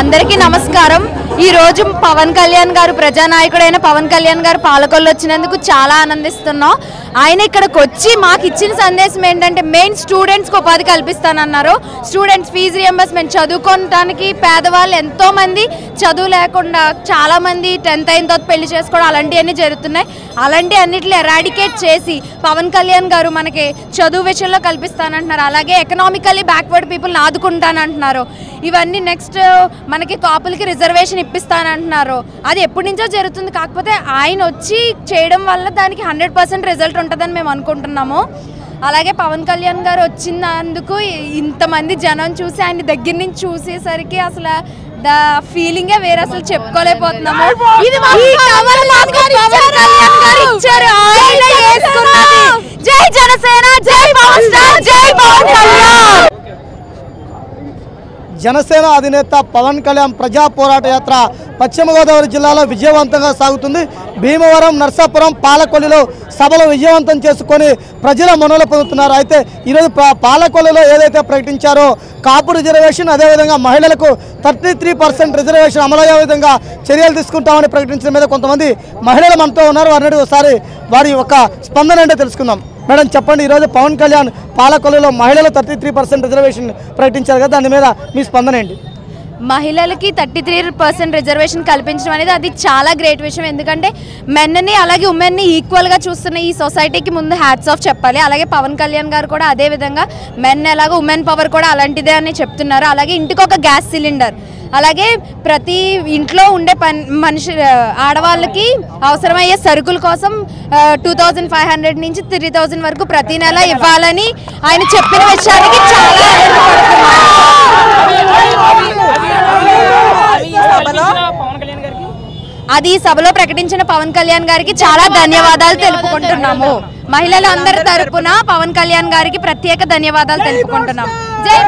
అందరికీ నమస్కారం ఈ రోజు పవన్ కళ్యాణ్ గారు ప్రజానాయకుడైన పవన్ కళ్యాణ్ గారు పాలకొల్లు వచ్చినందుకు చాలా ఆనందిస్తున్నాం ఆయన ఇక్కడికి వచ్చి మాకు ఇచ్చిన సందేశం ఏంటంటే మెయిన్ స్టూడెంట్స్కి ఉపాధి కల్పిస్తానన్నారు స్టూడెంట్స్ ఫీజు రియంబర్స్మెంట్ చదువుకోవటానికి పేదవాళ్ళు ఎంతో మంది చదువు లేకుండా చాలా మంది టెన్త్ అయిన తర్వాత పెళ్లి చేసుకోవడం అలాంటివన్నీ జరుగుతున్నాయి అలాంటి అన్నిటిని ఎరాడికేట్ చేసి పవన్ కళ్యాణ్ గారు మనకి చదువు విషయంలో కల్పిస్తానంటున్నారు అలాగే ఎకనామికల్లీ బ్యాక్వర్డ్ పీపుల్ని ఆదుకుంటానంటున్నారు ఇవన్నీ నెక్స్ట్ మనకి కాపులకి రిజర్వేషన్ ఇప్పిస్తానంటున్నారు అది ఎప్పటి నుంచో జరుగుతుంది కాకపోతే ఆయన వచ్చి చేయడం వల్ల దానికి హండ్రెడ్ పర్సెంట్ రిజల్ట్ ఉంటుందని మేము అనుకుంటున్నాము అలాగే పవన్ కళ్యాణ్ గారు వచ్చినందుకు ఇంతమంది జనం చూసి ఆయన దగ్గర నుంచి చూసేసరికి అసలు ద ఫీలింగే వేరే అసలు చెప్పుకోలేకపోతున్నాము ఇది ఈ కవర్ మాకు పవన్ కళ్యాణ్ గారు ఇచ్చారు ఆయన వేసుకున్నది జై జనసేన జై పవన్ స్టార్ జై పవన్ కళ్యాణ్ జనసేన అధినేత పవన్ కళ్యాణ్ ప్రజా పోరాట యాత్ర పశ్చిమ గోదావరి జిల్లాలో విజయవంతంగా సాగుతుంది భీమవరం నర్సాపురం పాలకొల్లిలో సభలు విజయవంతం చేసుకొని ప్రజల మనోలు పొందుతున్నారు అయితే ఈరోజు పా- పాలకొల్లులో ఏదైతే ప్రకటించారో కాపు రిజర్వేషన్ అదేవిధంగా మహిళలకు థర్టీ త్రీ పర్సెంట్ రిజర్వేషన్ అమలయ్యే విధంగా చర్యలు తీసుకుంటామని ప్రకటించిన మీద కొంతమంది మహిళలు మనతో ఉన్నారు వారిని ఒకసారి వారి యొక్క స్పందన అంటే తెలుసుకుందాం మేడం చెప్పండి ఈరోజు పవన్ కళ్యాణ్ పాలకొల్లులో మహిళలు థర్టీ త్రీ పర్సెంట్ రిజర్వేషన్ ప్రకటించారు కదా దాని మీద మీ స్పందన ఏంటి మహిళలకి థర్టీ త్రీ పర్సెంట్ రిజర్వేషన్ కల్పించడం అనేది అది చాలా గ్రేట్ విషయం ఎందుకంటే మెన్ని అలాగే ఉమెన్ని ఈక్వల్గా చూస్తున్న ఈ సొసైటీకి ముందు హ్యాట్స్ ఆఫ్ చెప్పాలి అలాగే పవన్ కళ్యాణ్ గారు కూడా అదే విధంగా మెన్ ఎలాగో ఉమెన్ పవర్ కూడా అలాంటిదే అని చెప్తున్నారు అలాగే ఇంటికి ఒక గ్యాస్ సిలిండర్ అలాగే ప్రతి ఇంట్లో ఉండే పని మనిషి ఆడవాళ్ళకి అవసరమయ్యే సరుకుల కోసం టూ థౌజండ్ ఫైవ్ హండ్రెడ్ నుంచి త్రీ థౌజండ్ వరకు ప్రతి నెల ఇవ్వాలని ఆయన చెప్పిన విషయానికి చాలా అది ఈ సభలో ప్రకటించిన పవన్ కళ్యాణ్ గారికి చాలా ధన్యవాదాలు తెలుపుకుంటున్నాము మహిళలు అందరి తరపున పవన్ కళ్యాణ్ గారికి ప్రత్యేక ధన్యవాదాలు తెలుపుకుంటున్నాం జై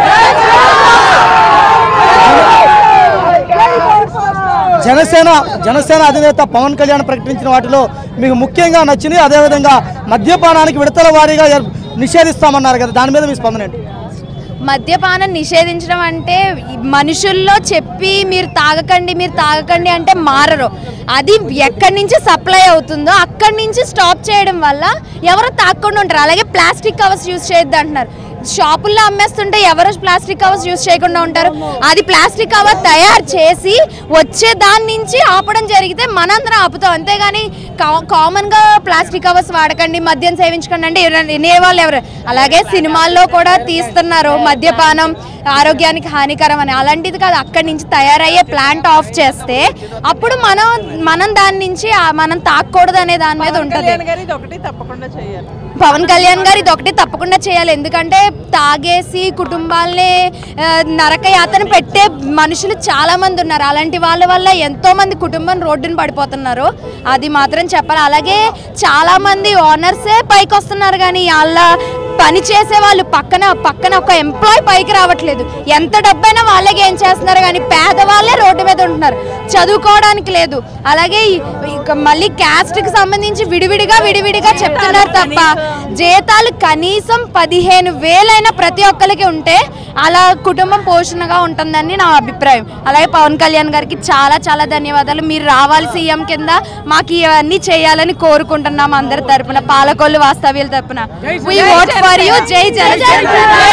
జనసేన జనసేన అధినేత పవన్ కళ్యాణ్ ప్రకటించిన వాటిలో మీకు ముఖ్యంగా నచ్చింది అదేవిధంగా మద్యపానానికి విడతల వారీగా ఏర్- నిషేధిస్తామన్నారు కదా దాని మీద మీ స్పందన ఏంటి మద్యపానం నిషేధించడం అంటే ఈ మనుషుల్లో చెప్పి మీరు తాగకండి మీరు తాగకండి అంటే మారరు అది ఎక్కడి నుంచి సప్లై అవుతుందో అక్కడి నుంచి స్టాప్ చేయడం వల్ల ఎవరు తాగకుండా ఉంటారు అలాగే ప్లాస్టిక్ కవర్స్ యూజ్ చేయొద్దు అంటున్నారు షాపుల్లో అమ్మేస్తుంటే ఎవరు ప్లాస్టిక్ కవర్స్ యూజ్ చేయకుండా ఉంటారు అది ప్లాస్టిక్ కవర్ తయారు చేసి వచ్చే దాని నుంచి ఆపడం జరిగితే మనందరం ఆపుతాం అంతేగాని కా- కామన్గా ప్లాస్టిక్ కవర్స్ వాడకండి మద్యం సేవించకండి అంటే ఎవరు- వినే వాళ్ళు ఎవరు అలాగే సినిమాల్లో కూడా తీస్తున్నారు మద్యపానం ఆరోగ్యానికి హానికరం అని అలాంటిది కాదు అక్కడి నుంచి తయారయ్యే ప్లాంట్ ఆఫ్ చేస్తే అప్పుడు మనం మనం దాని నుంచి ఆ- మనం తాకూడదు అనే దాని మీద ఉంటుంది కళ్యాణ్ గారు ఇది ఒకటి తప్పకుండా చేయాలి పవన్ కళ్యాణ్ గారు ఇది ఒకటి తప్పకుండా చేయాలి ఎందుకంటే తాగేసి కుటుంబాల్ని ఆ, నరక యాతన పెట్టే మనుషులు చాలా మంది ఉన్నారు అలాంటి వాళ్ళ వల్ల ఎంతో మంది కుటుంబం రోడ్డున పడిపోతున్నారు అది మాత్రం చెప్పాలి అలాగే చాలా మంది ఓనర్సే పైకి వస్తున్నారు కానీ వాళ్ళ పని చేసే వాళ్ళు పక్కన పక్కన ఒక ఎంప్లాయ్ పైకి రావట్లేదు ఎంత డబ్బైనా వాళ్ళకి ఏం చేస్తున్నారు కానీ పేదవాళ్ళే రోడ్డు మీద ఉంటున్నారు చదువుకోవడానికి లేదు అలాగే ఈ- ఇక మళ్ళీ caste కి సంబంధించి విడివిడిగా విడివిడిగా చెప్తున్నారు తప్ప జీతాలు కనీసం పదిహేను వేలైనా ప్రతి ఒక్కరికి ఉంటే అలా కుటుంబం పోషణగా ఉంటుందని నా అభిప్రాయం అలాగే పవన్ కళ్యాణ్ గారికి చాలా చాలా ధన్యవాదాలు మీరు రావాలి సీఎం కింద మాకు ఇవన్నీ చేయాలని కోరుకుంటున్నాం అందరి తరపున పాలకొల్లు వాస్తవ్యుల తరపున వి ఓట్ ఫర్ యూ జై జనసేన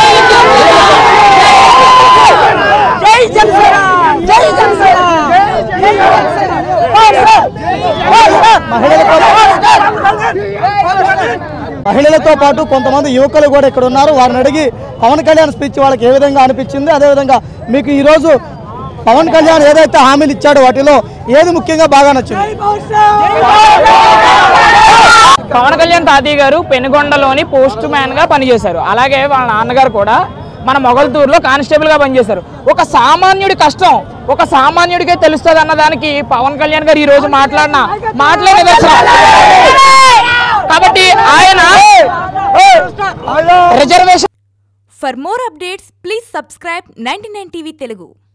మహిళలతో పాటు కొంతమంది యువకులు కూడా ఇక్కడ ఉన్నారు వారిని అడిగి పవన్ కళ్యాణ్ స్పీచ్ వాళ్ళకి ఏ విధంగా అనిపించింది అదేవిధంగా మీకు ఈరోజు పవన్ కళ్యాణ్ ఏదైతే హామీలు ఇచ్చాడో వాటిలో ఏది ముఖ్యంగా బాగా నచ్చింది పవన్ కళ్యాణ్ తాతయ్య గారు పెనుగొండలోని పోస్ట్ మ్యాన్ గా పనిచేశారు అలాగే వాళ్ళ నాన్నగారు కూడా మన మొగల్తూరులో కానిస్టేబుల్ గా పనిచేశారు ఒక సామాన్యుడి కష్టం ఒక సామాన్యుడికే తెలుస్తుంది అన్న దానికి పవన్ కళ్యాణ్ గారు ఈ రోజు మాట్లాడిన మాట్లాడేది కాబట్టి ఆయన reservation For more updates, please subscribe 99 TV Telugu.